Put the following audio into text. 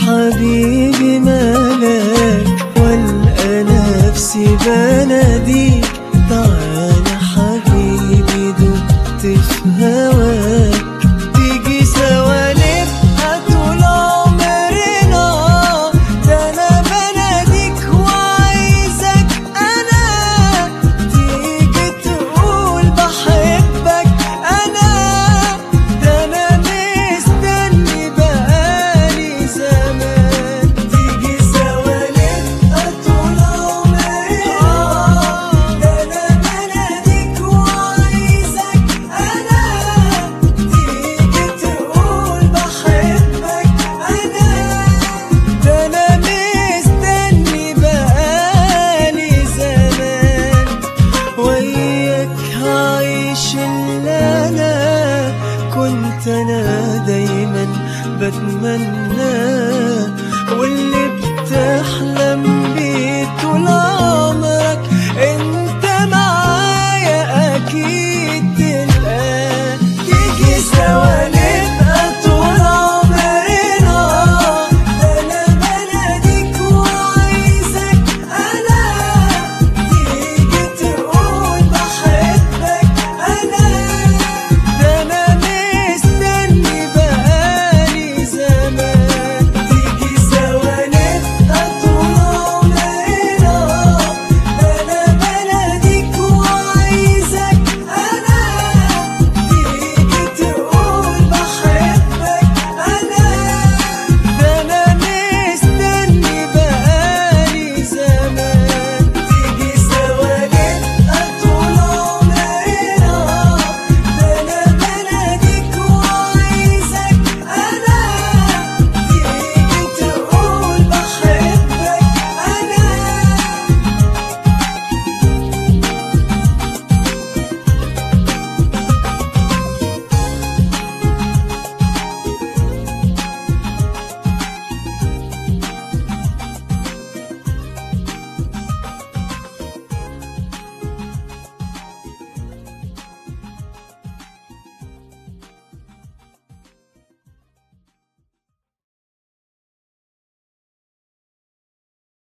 حبيبي مالك والقى نفسي بناديك تعالى حبيبي دقت في هواك تيجي سوا نبقى طول عمرنا ده انا بناديك وعايزك انا تيجي تقول بحبك انا ده انا مستني بقالي زمان تيجي سوا نبقى طول عمرنا ده انا بناديك وعايزك انا تيجي تقول بحبك انا ده انا مستني بقالي زمان وياك هعيش اللي انا كنت انا دايما بتمناه واللي بتحلم بيه طول